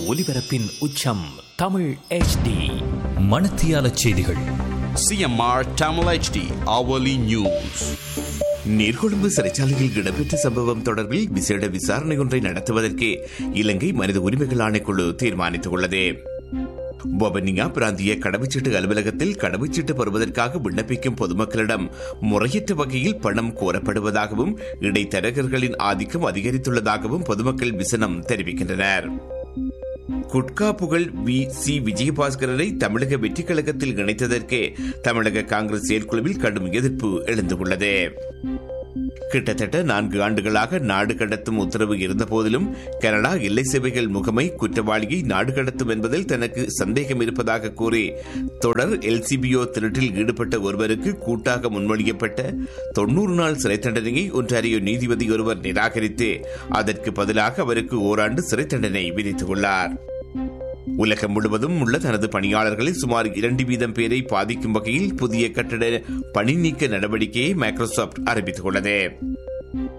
ஒலிபரப்பின் உச்சம் தமிழ் HD மணத்தியால செய்திகள் CMR Tamil HD hourly news Negombo சிறைச்சாலையில் இடம்பெற்ற சம்பவம் தொடர்பில் விசேட விசாரணை ஒன்றை நடத்துவதற்கு இலங்கை மனித உரிமைகள் ஆணைக்குழு தீர்மானித்துள்ளது பொபனியா பிராந்திய கடவுச்சீட்டு அலுவலகத்தில் கடவுச்சீட்டு பெறுவதற்காக விண்ணப்பிக்கும் பொதுமக்களிடம் முறையற்ற வகையில் பணம் கோரப்படுவதாகவும் இடைத்தரகர்களின் ஆதிக்கம் அதிகரித்துள்ளதாகவும் பொதுமக்கள் விசனம் தெரிவிக்கின்றனர் குட்கா புகழ் வி சி விஜயபாஸ்கரனை தமிழக வெற்றிக் கழகத்தில் இணைத்ததற்கு தமிழக காங்கிரஸ் செயற்குழுவில் கடும் எதிர்ப்பு எழுந்துள்ளது கிட்டத்தட்ட நான்கு ஆண்டுகளாக நாடு கடத்தும் உத்தரவு இருந்தபோதிலும் கனடா எல்லை சேவைகள் முகமை குற்றவாளியை நாடு கடத்தும் என்பதில் தனக்கு சந்தேகம் இருப்பதாக கூறி தொடர் எல்சிபிஓ திருட்டில் ஈடுபட்ட ஒருவருக்கு கூட்டாக முன்மொழியப்பட்ட தொன்னூறு நாள் சிறை தண்டனையை ஒன்றாரியோ நீதிபதி ஒருவர் நிராகரித்து அதற்கு பதிலாக அவருக்கு ஓராண்டு சிறை தண்டனை விதித்துள்ளார் உலகம் முழுவதும் உள்ள தனது பணியாளர்களில் சுமார் இரண்டு வீதம் பேரை பாதிக்கும் வகையில் புதிய கட்டட பணி நீக்க நடவடிக்கையை மைக்ரோசாப்ட் அறிவித்துள்ளது